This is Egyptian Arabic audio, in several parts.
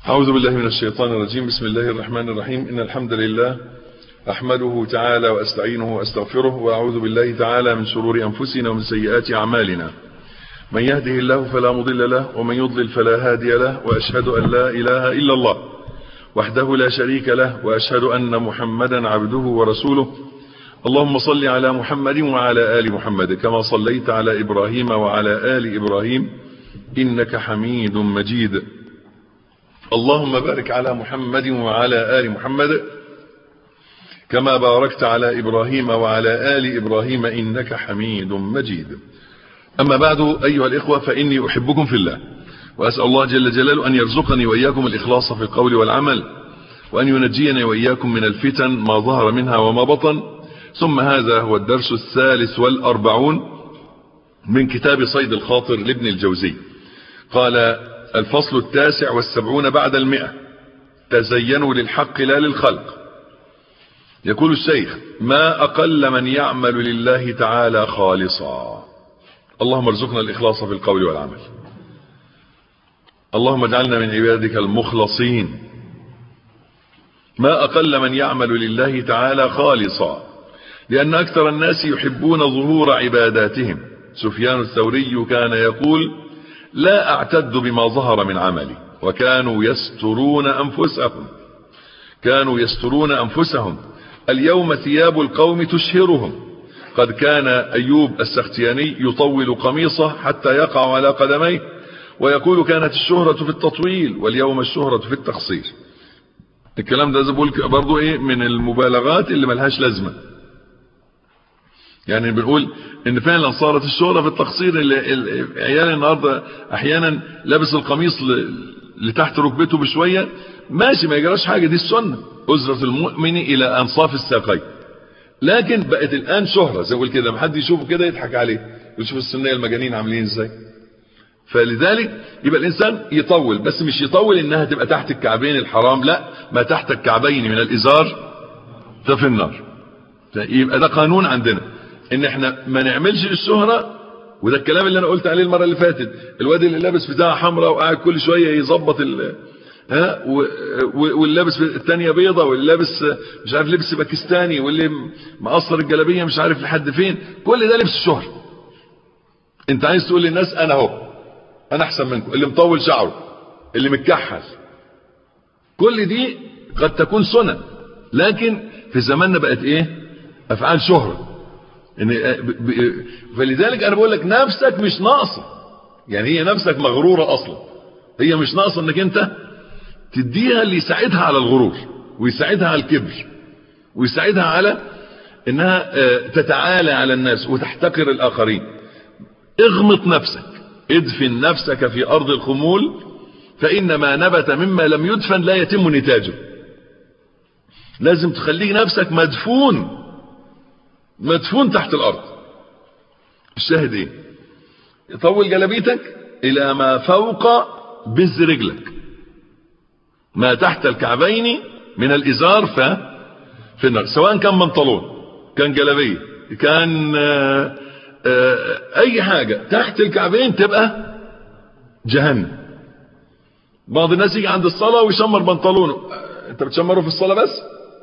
أعوذ بالله من الشيطان الرجيم بسم الله الرحمن الرحيم إن الحمد لله أحمده تعالى وأستعينه وأستغفره وأعوذ بالله تعالى من شرور أنفسنا ومن سيئات أعمالنا من يهده الله فلا مضل له ومن يضلل فلا هادي له وأشهد أن لا إله إلا الله وحده لا شريك له وأشهد أن محمدا عبده ورسوله اللهم صل على محمد وعلى آل محمد كما صليت على إبراهيم وعلى آل إبراهيم إنك حميد مجيد اللهم بارك على محمد وعلى آل محمد كما باركت على إبراهيم وعلى آل إبراهيم إنك حميد مجيد أما بعد أيها الإخوة فإني أحبكم في الله وأسأل الله جل جلاله أن يرزقني وإياكم الإخلاص في القول والعمل وأن ينجيني وإياكم من الفتن ما ظهر منها وما بطن ثم هذا هو الدرس الثالث والأربعون من كتاب صيد الخاطر لابن الجوزي قال الفصل التاسع والسبعون بعد المئة تزينوا للحق لا للخلق يقول الشيخ ما أقل من يعمل لله تعالى خالصا اللهم ارزقنا الإخلاص في القول والعمل اللهم اجعلنا من عبادك المخلصين ما أقل من يعمل لله تعالى خالصا لأن أكثر الناس يحبون ظهور عباداتهم سفيان الثوري كان يقول لا أعتد بما ظهر من عملي وكانوا يسترون أنفسهم كانوا يسترون أنفسهم اليوم ثياب القوم تشهرهم قد كان أيوب السختياني يطول قميصه حتى يقع على قدميه ويقول كانت الشهرة في التطويل واليوم الشهرة في التقصير الكلام ده زبول برضو ايه من المبالغات اللي ملهاش لازمة يعني بنقول ان فعلا صارت الشهرة في التقصير عيال النهاردة احيانا لابس القميص لتحت ركبته بشوية ماشي ما يجراش حاجة دي السنة أزرة المؤمن الى انصاف الساقين لكن بقت الان شهرة زي ما كده ما حد يشوفه كده يضحك عليه يشوف السنية المجانين عاملين ازاي فلذلك يبقى الانسان يطول بس مش يطول انها تبقى تحت الكعبين الحرام لا ما تحت الكعبين من الازار ده في النار يبقى ده قانون عندنا ان احنا ما نعملش الشهرة وده الكلام اللي انا قلت عليه المرة اللي فاتت الواد اللي لابس بتاعه حمراء وقاعد كل شوية يظبط ال ها واللي لابس الثانيه بيضه واللي لابس مش عارف لبس باكستاني واللي مقصر الجلابيه مش عارف لحد فين كل ده لبس الشهرة انت عايز تقول للناس انا اهو انا احسن منكم اللي مطول شعره اللي متكحل كل دي قد تكون سنة لكن في زماننا بقت ايه افعال شهرة إن فلذلك انا بقول لك نفسك مش ناقصة يعني هي نفسك مغرورة اصلا هي مش ناقصة انك انت تديها اللي يساعدها على الغرور ويساعدها على الكبر ويساعدها على انها تتعالى على الناس وتحتقر الاخرين اغمط نفسك ادفن نفسك في ارض الخمول فان ما نبت مما لم يدفن لا يتم نتاجه لازم تخليه نفسك مدفون مدفون تحت الارض الشاهد ايه طول جلبيتك الى ما فوق بز رجلك ما تحت الكعبين من الازار ف في النار سواء كان بنطلون كان جلبيه كان آآ آآ اي حاجة تحت الكعبين تبقى جهنم بعض الناس يجي عند الصلاة ويشمر بنطلونه انت بتشمره في الصلاة بس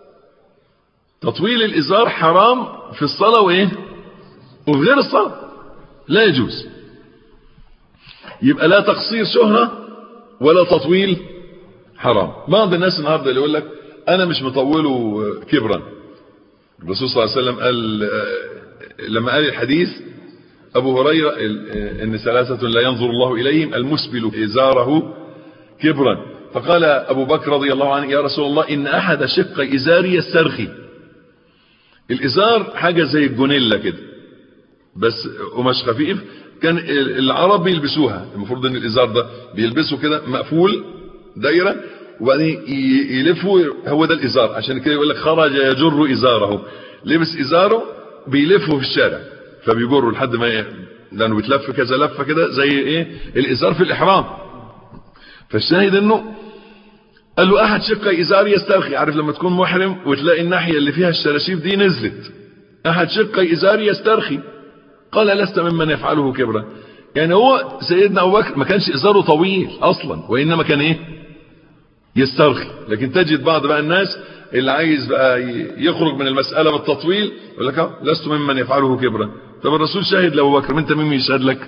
تطويل الازار حرام في الصلاة وايه وفي غير الصلاة لا يجوز يبقى لا تقصير شهرة ولا تطويل حرام بعض الناس النهاردة اللي يقول لك انا مش مطوله كبرا الرسول صلى الله عليه وسلم قال لما قال الحديث ابو هريرة ان ثلاثة لا ينظر الله اليهم المسبل ازاره كبرا فقال ابو بكر رضي الله عنه يا رسول الله ان احد شق ازاري يسترخي الازار حاجة زي الجونيلا كده بس قماش خفيف كان العرب بيلبسوها المفروض ان الازار ده بيلبسه كده مقفول دايرة وبعدين يلفوا هو ده الازار عشان كده يقول لك خرج يجر ازاره لبس ازاره بيلفه في الشارع فبيجروا لحد ما ي... لانه بيتلف كذا لفه كده زي ايه الازار في الاحرام فالشاهد انه قال له احد شق ازاري يسترخي عارف لما تكون محرم وتلاقي الناحيه اللي فيها الشراشيف دي نزلت احد شق ازاري يسترخي قال لست ممن يفعله كبرا يعني هو سيدنا ابو بكر ما كانش ازاره طويل اصلا وانما كان ايه يسترخي لكن تجد بعض بقى الناس اللي عايز بقى يخرج من المسألة بالتطويل يقول لك لست ممن يفعله كبرا طب الرسول شاهد لو بكر انت مين يشهد لك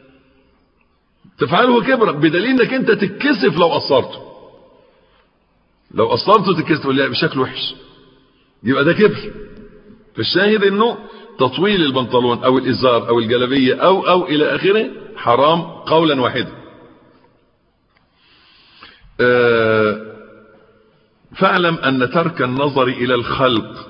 تفعله كبرا بدليل انك انت تتكسف لو قصرته لو قصرته تتكسف تقول لا بشكل وحش يبقى ده كبر فالشاهد انه تطويل البنطلون او الازار او الجلبية او او الى اخره حرام قولا واحدا أه فاعلم ان ترك النظر الى الخلق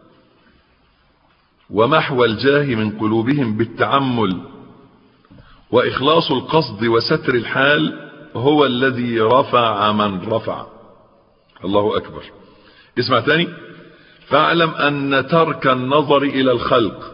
ومحو الجاه من قلوبهم بالتعمل واخلاص القصد وستر الحال هو الذي رفع من رفع الله اكبر اسمع تاني فاعلم ان ترك النظر الى الخلق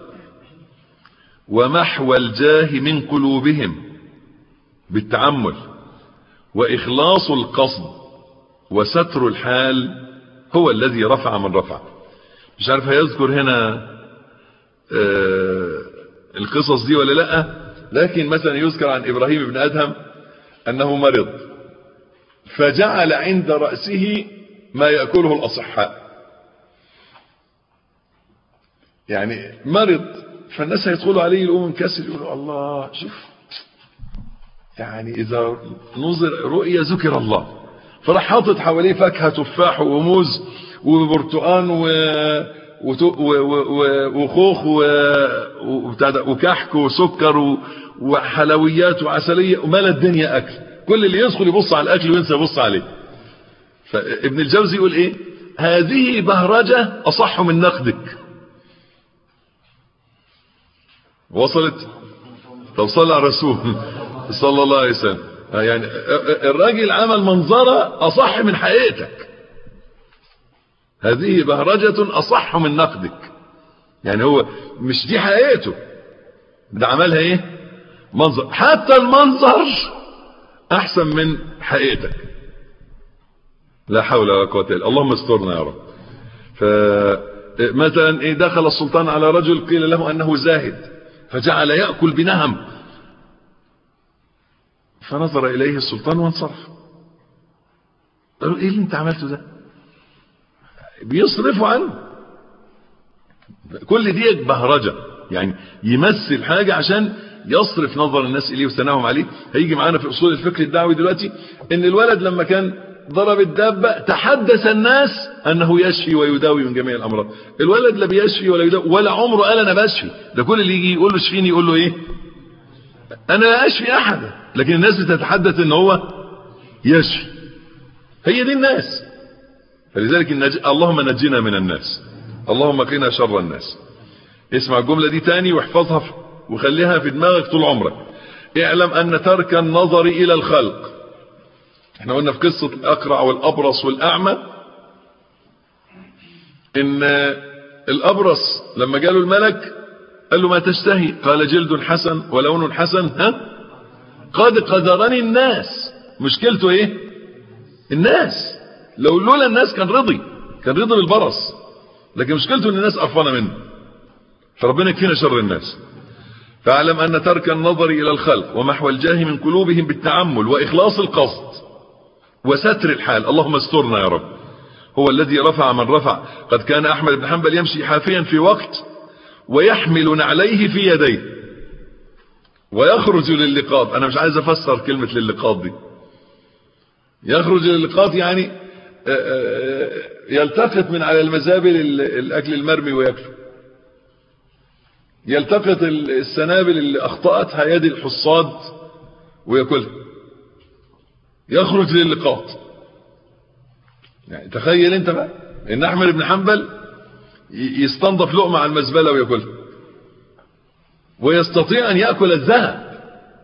ومحو الجاه من قلوبهم بالتعمل واخلاص القصد وستر الحال هو الذي رفع من رفع مش عارف هيذكر هنا آه القصص دي ولا لا لكن مثلا يذكر عن ابراهيم بن ادهم انه مرض فجعل عند رأسه ما يأكله الاصحاء يعني مرض فالناس هيدخلوا عليه يقوموا منكسر يقولوا الله شوف يعني اذا نظر رؤيا ذكر الله فراح حاطط حواليه فاكهه تفاح وموز وبرتقان و وخوخ وكحك وسكر وحلويات وعسليه وملا الدنيا اكل كل اللي يدخل يبص على الاكل وينسى يبص عليه فابن الجوزي يقول ايه هذه بهرجه اصح من نقدك وصلت طب صلى على الرسول صلى الله عليه وسلم يعني الراجل عمل منظرة أصح من حقيقتك هذه بهرجة أصح من نقدك يعني هو مش دي حقيقته ده عملها ايه منظر حتى المنظر احسن من حقيقتك لا حول ولا قوه الا اللهم استرنا يا رب فمثلا إيه دخل السلطان على رجل قيل له انه زاهد فجعل ياكل بنهم فنظر اليه السلطان وانصرف قالوا ايه اللي انت عملته ده بيصرفوا عنه كل دي بهرجة يعني يمثل حاجة عشان يصرف نظر الناس إليه وثناهم عليه هيجي معانا في أصول الفكر الدعوي دلوقتي إن الولد لما كان ضرب الدابة تحدث الناس أنه يشفي ويداوي من جميع الأمراض الولد لا بيشفي ولا يداوي ولا عمره قال أنا بشفي ده كل اللي يجي يقول له اشفيني يقول له إيه أنا لا أشفي أحدا لكن الناس بتتحدث إن هو يشفي هي دي الناس فلذلك النج... اللهم نجنا من الناس اللهم قنا شر الناس اسمع الجملة دي تاني واحفظها وخليها في دماغك طول عمرك اعلم ان ترك النظر الى الخلق احنا قلنا في قصة الاقرع والابرص والاعمى ان الابرص لما جاله الملك قال له ما تشتهي قال جلد حسن ولون حسن ها قد قدرني الناس مشكلته ايه الناس لو لولا الناس كان رضي كان رضي بالبرص لكن مشكلته ان الناس قرفانه منه فربنا يكفينا شر الناس فاعلم ان ترك النظر الى الخلق ومحو الجاه من قلوبهم بالتعمل واخلاص القصد وستر الحال اللهم استرنا يا رب هو الذي رفع من رفع قد كان احمد بن حنبل يمشي حافيا في وقت ويحمل نعليه في يديه ويخرج للقاط انا مش عايز افسر كلمه للقاط دي يخرج للقاط يعني يلتقط من على المزابل الاكل المرمي وياكله يلتقط السنابل اللي اخطأتها يد الحصاد وياكلها يخرج للقاط يعني تخيل انت بقى ان احمد بن حنبل يستنضف لقمه على المزبله وياكلها ويستطيع ان ياكل الذهب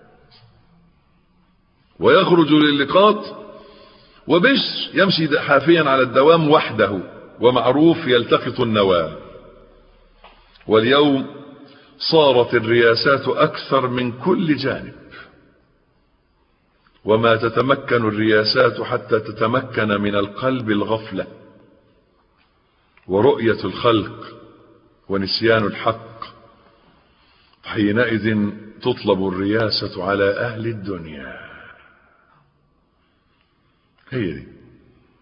ويخرج للقاط وبش يمشي حافيا على الدوام وحده ومعروف يلتقط النواه واليوم صارت الرياسات أكثر من كل جانب وما تتمكن الرياسات حتى تتمكن من القلب الغفلة ورؤية الخلق ونسيان الحق حينئذ تطلب الرياسة على أهل الدنيا هي دي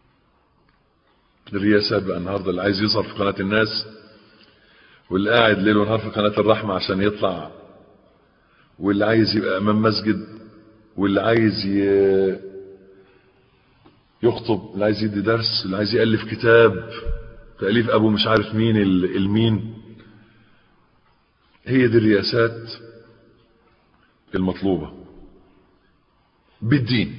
الرياسات بقى النهارده اللي عايز يظهر في قناة الناس واللي قاعد ليل ونهار في قناة الرحمة عشان يطلع واللي عايز يبقى امام مسجد واللي عايز ي... يخطب اللي عايز يدي درس اللي عايز يألف كتاب تأليف ابو مش عارف مين المين هي دي الرياسات المطلوبة بالدين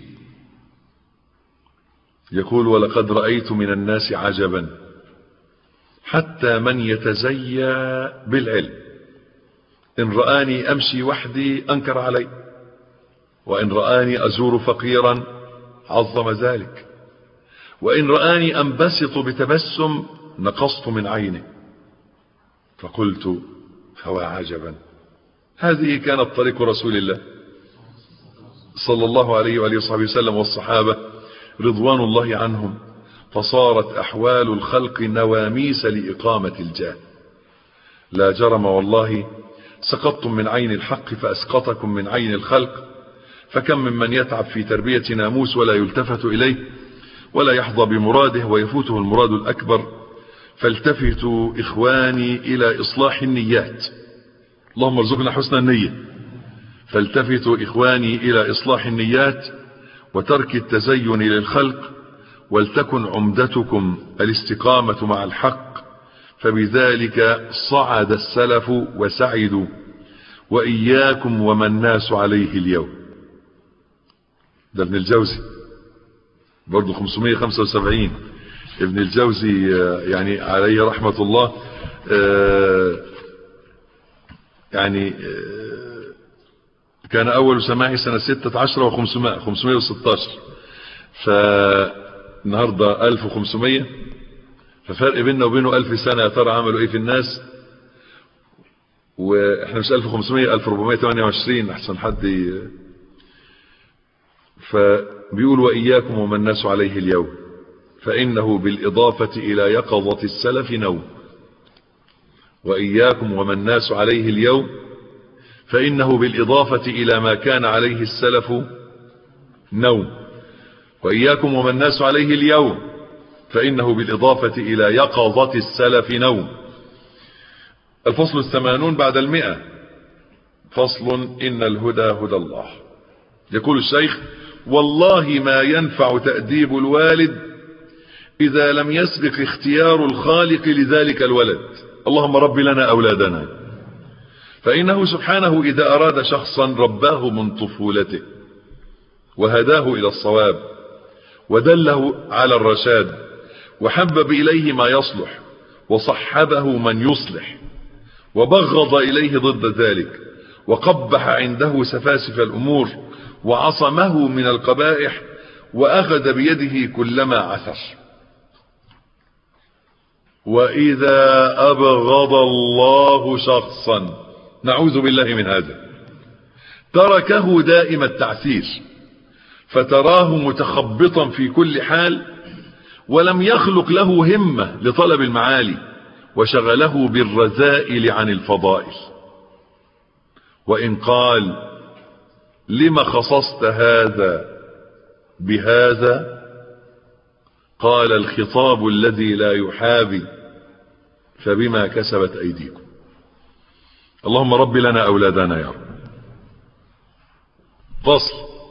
يقول ولقد رأيت من الناس عجبا حتى من يتزيى بالعلم إن رآني أمشي وحدي أنكر علي وإن رآني أزور فقيرا عظم ذلك وإن رآني أنبسط بتبسم نقصت من عينه فقلت فوا عجبا هذه كانت طريق رسول الله صلى الله عليه وآله وصحبه وسلم والصحابة رضوان الله عنهم فصارت أحوال الخلق نواميس لإقامة الجاه لا جرم والله سقطتم من عين الحق فأسقطكم من عين الخلق فكم ممن يتعب في تربية ناموس ولا يلتفت إليه ولا يحظى بمراده ويفوته المراد الأكبر فالتفتوا إخواني إلى إصلاح النيات اللهم ارزقنا حسن النية فالتفتوا إخواني إلى إصلاح النيات وترك التزين للخلق ولتكن عمدتكم الاستقامة مع الحق فبذلك صعد السلف وسعدوا وإياكم وما الناس عليه اليوم ده ابن الجوزي برضو 575 ابن الجوزي يعني عليه رحمة الله يعني كان أول سماعي سنة 16 و500 516 فالنهاردة 1500 ففرق بيننا وبينه 1000 سنة يا ترى عملوا ايه في الناس واحنا مش 1500 1428 احسن حد ي... فبيقول وإياكم وما الناس عليه اليوم فإنه بالإضافة إلى يقظة السلف نوم وإياكم وما الناس عليه اليوم فإنه بالإضافة إلى ما كان عليه السلف نوم وإياكم وما الناس عليه اليوم فإنه بالإضافة إلى يقظة السلف نوم الفصل الثمانون بعد المئة فصل إن الهدى هدى الله يقول الشيخ والله ما ينفع تأديب الوالد إذا لم يسبق اختيار الخالق لذلك الولد اللهم رب لنا أولادنا فإنه سبحانه إذا أراد شخصا رباه من طفولته وهداه إلى الصواب ودله على الرشاد وحبب إليه ما يصلح وصحبه من يصلح وبغض إليه ضد ذلك وقبح عنده سفاسف الأمور وعصمه من القبائح وأخذ بيده كلما عثر وإذا أبغض الله شخصا نعوذ بالله من هذا تركه دائم التعثير فتراه متخبطا في كل حال ولم يخلق له همة لطلب المعالي وشغله بالرذائل عن الفضائل وإن قال لم خصصت هذا بهذا قال الخطاب الذي لا يحابي فبما كسبت أيديكم اللهم رب لنا أولادنا يا رب فصل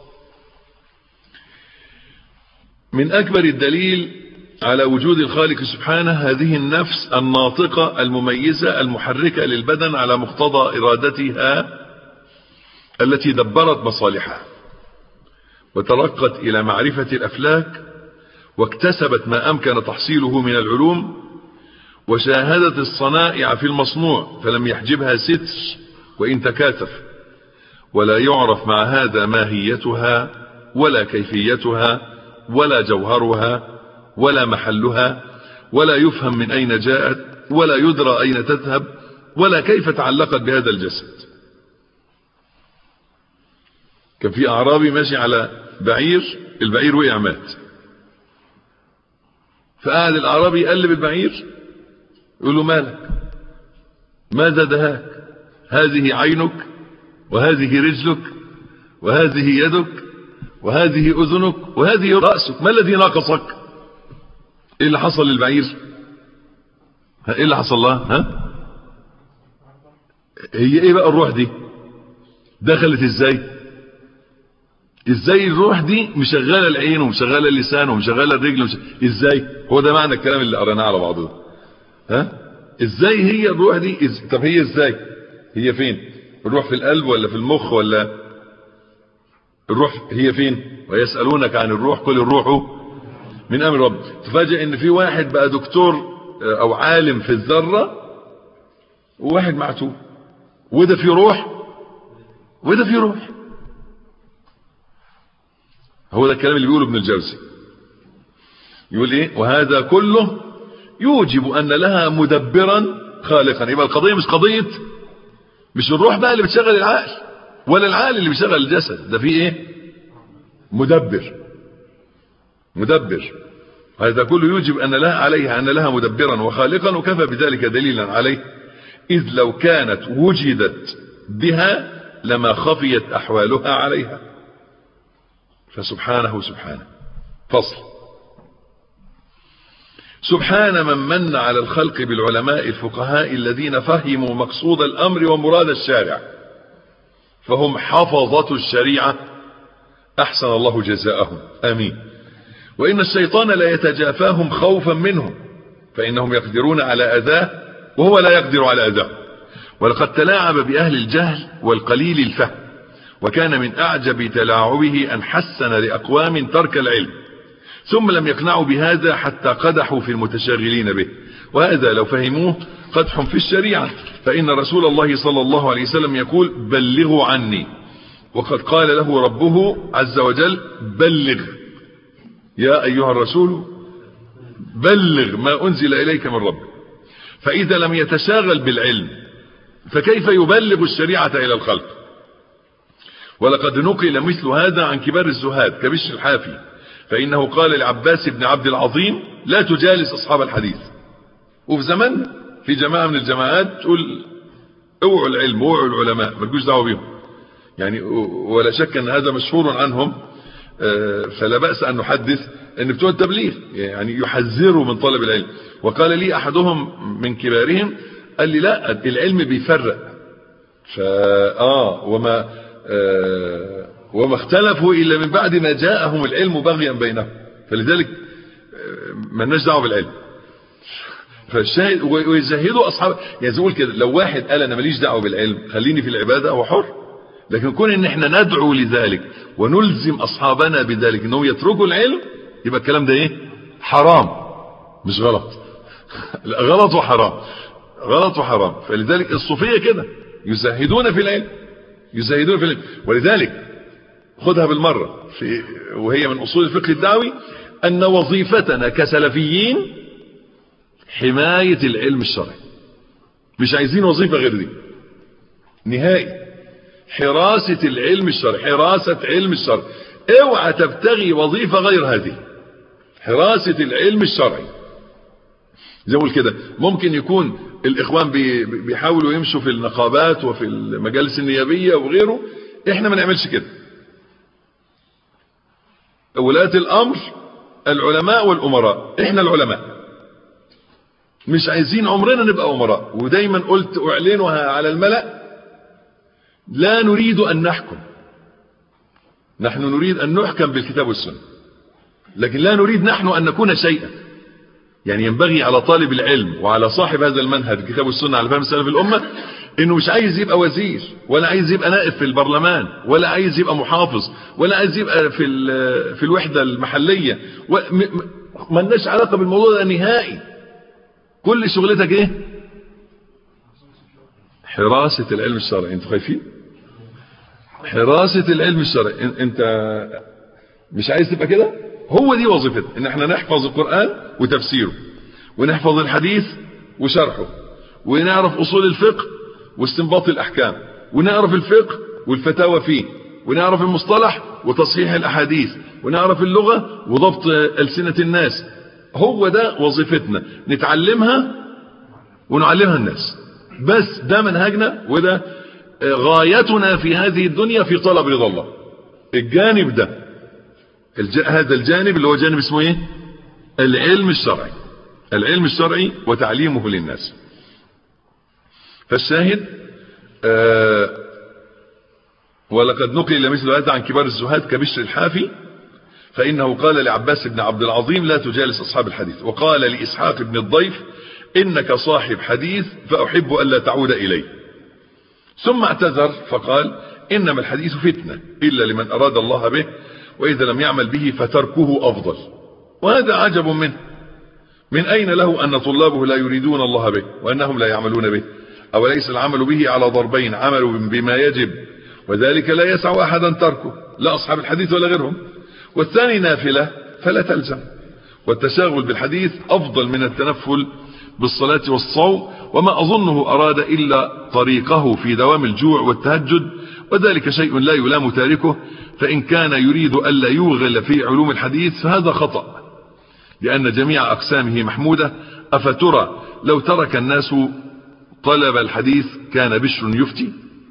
من أكبر الدليل على وجود الخالق سبحانه هذه النفس الناطقة المميزة المحركة للبدن على مقتضى إرادتها التي دبرت مصالحها وترقت إلى معرفة الأفلاك واكتسبت ما أمكن تحصيله من العلوم وشاهدت الصنائع في المصنوع فلم يحجبها ستر وإن تكاثف ولا يعرف مع هذا ماهيتها ولا كيفيتها ولا جوهرها ولا محلها ولا يفهم من أين جاءت ولا يدرى أين تذهب ولا كيف تعلقت بهذا الجسد كان في أعرابي ماشي على بعير البعير وقع مات فقعد الأعرابي يقلب البعير يقول له مالك ماذا دهاك هذه عينك وهذه رجلك وهذه يدك وهذه أذنك وهذه رأسك ما الذي ناقصك ايه اللي حصل للبعير ايه اللي حصل لها ها هي ايه بقى الروح دي دخلت ازاي ازاي الروح دي مشغله العين ومشغله اللسان ومشغله الرجل ومش... ازاي هو ده معنى الكلام اللي قريناه على بعضه ها ازاي هي الروح دي إز... طب هي ازاي هي فين الروح في القلب ولا في المخ ولا الروح هي فين ويسألونك عن الروح كل الروح من امر رب تفاجئ ان في واحد بقى دكتور او عالم في الذرة وواحد معتوه وده في روح وده في روح هو ده الكلام اللي بيقوله ابن الجوزي يقول ايه وهذا كله يوجب ان لها مدبرا خالقا يبقى القضية مش قضية مش الروح بقى اللي بتشغل العقل ولا العقل اللي بيشغل الجسد ده في ايه مدبر مدبر هذا كله يوجب ان لها عليها ان لها مدبرا وخالقا وكفى بذلك دليلا عليه اذ لو كانت وجدت بها لما خفيت احوالها عليها فسبحانه سبحانه فصل سبحان من من على الخلق بالعلماء الفقهاء الذين فهموا مقصود الأمر ومراد الشارع فهم حفظة الشريعة أحسن الله جزاءهم آمين وإن الشيطان لا يتجافاهم خوفا منهم فإنهم يقدرون على أذاه وهو لا يقدر على أذاه ولقد تلاعب بأهل الجهل والقليل الفهم وكان من أعجب تلاعبه أن حسن لأقوام ترك العلم ثم لم يقنعوا بهذا حتى قدحوا في المتشاغلين به وهذا لو فهموه قدح في الشريعة فإن رسول الله صلى الله عليه وسلم يقول بلغوا عني وقد قال له ربه عز وجل بلغ يا أيها الرسول بلغ ما أنزل إليك من ربك فإذا لم يتشاغل بالعلم فكيف يبلغ الشريعة إلى الخلق ولقد نقل مثل هذا عن كبار الزهاد كبش الحافي فإنه قال لعباس بن عبد العظيم لا تجالس أصحاب الحديث وفي زمن في جماعة من الجماعات تقول اوعوا العلم اوعوا العلماء ما تجوش دعوه بيهم يعني ولا شك ان هذا مشهور عنهم فلا بأس ان نحدث ان بتوع التبليغ يعني يحذروا من طلب العلم وقال لي احدهم من كبارهم قال لي لا العلم بيفرق فآه وما آه وما اختلفوا إلا من بعد ما جاءهم العلم بغيا بينهم فلذلك ما لناش دعوه بالعلم فالشاهد ويزهدوا أصحاب يعني زي كده لو واحد قال أنا ماليش دعوه بالعلم خليني في العبادة هو حر لكن كون ان احنا ندعو لذلك ونلزم أصحابنا بذلك انهم يتركوا العلم يبقى الكلام ده ايه حرام مش غلط لا غلط وحرام غلط وحرام فلذلك الصوفية كده يزهدون في العلم يزهدون في العلم ولذلك خدها بالمرة في وهي من أصول الفقه الدعوي أن وظيفتنا كسلفيين حماية العلم الشرعي مش عايزين وظيفة غير دي نهائي حراسة العلم الشرعي حراسة علم الشرع اوعى تبتغي وظيفة غير هذه حراسة العلم الشرعي زي ما كده ممكن يكون الاخوان بيحاولوا يمشوا في النقابات وفي المجالس النيابية وغيره احنا ما نعملش كده ولاة الامر العلماء والامراء احنا العلماء مش عايزين عمرنا نبقى امراء ودايما قلت اعلنها على الملأ لا نريد ان نحكم نحن نريد ان نحكم بالكتاب والسنة لكن لا نريد نحن ان نكون شيئا يعني ينبغي على طالب العلم وعلى صاحب هذا المنهج الكتاب والسنة على فهم سلف الامة انه مش عايز يبقى وزير ولا عايز يبقى نائب في البرلمان ولا عايز يبقى محافظ ولا عايز يبقى في في الوحدة المحلية ما لناش علاقة بالموضوع ده نهائي كل شغلتك ايه حراسة العلم الشرعي انتوا خايفين حراسة العلم الشرعي انت مش عايز تبقى كده هو دي وظيفتنا ان احنا نحفظ القرآن وتفسيره ونحفظ الحديث وشرحه ونعرف اصول الفقه واستنباط الاحكام ونعرف الفقه والفتاوى فيه ونعرف المصطلح وتصحيح الاحاديث ونعرف اللغة وضبط ألسنة الناس هو ده وظيفتنا نتعلمها ونعلمها الناس بس ده منهجنا وده غايتنا في هذه الدنيا في طلب رضا الله الجانب ده الج... هذا الجانب اللي هو جانب اسمه ايه العلم الشرعي العلم الشرعي وتعليمه للناس فالشاهد آه ولقد نقل مثل هذا عن كبار الزهاد كبشر الحافي فإنه قال لعباس بن عبد العظيم لا تجالس أصحاب الحديث وقال لإسحاق بن الضيف إنك صاحب حديث فأحب ألا تعود إليه ثم اعتذر فقال إنما الحديث فتنة إلا لمن أراد الله به وإذا لم يعمل به فتركه أفضل وهذا عجب منه من أين له أن طلابه لا يريدون الله به وأنهم لا يعملون به أو ليس العمل به على ضربين عمل بما يجب وذلك لا يسع أحدا تركه لا أصحاب الحديث ولا غيرهم والثاني نافلة فلا تلزم والتشاغل بالحديث أفضل من التنفل بالصلاة والصوم وما أظنه أراد إلا طريقه في دوام الجوع والتهجد وذلك شيء لا يلام تاركه فإن كان يريد ألا يوغل في علوم الحديث فهذا خطأ لأن جميع أقسامه محمودة أفترى لو ترك الناس طلب الحديث كان بشر يفتي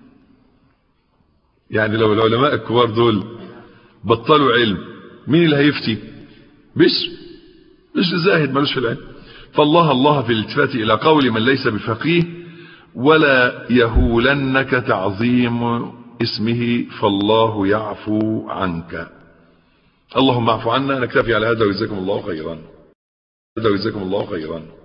يعني لو العلماء الكبار دول بطلوا علم مين اللي هيفتي بشر بشر زاهد ملوش في العلم فالله الله في الالتفات إلى قول من ليس بفقيه ولا يهولنك تعظيم اسمه فالله يعفو عنك اللهم اعفو عنا نكتفي على هذا وجزاكم الله خيرا هذا وجزاكم الله خيرا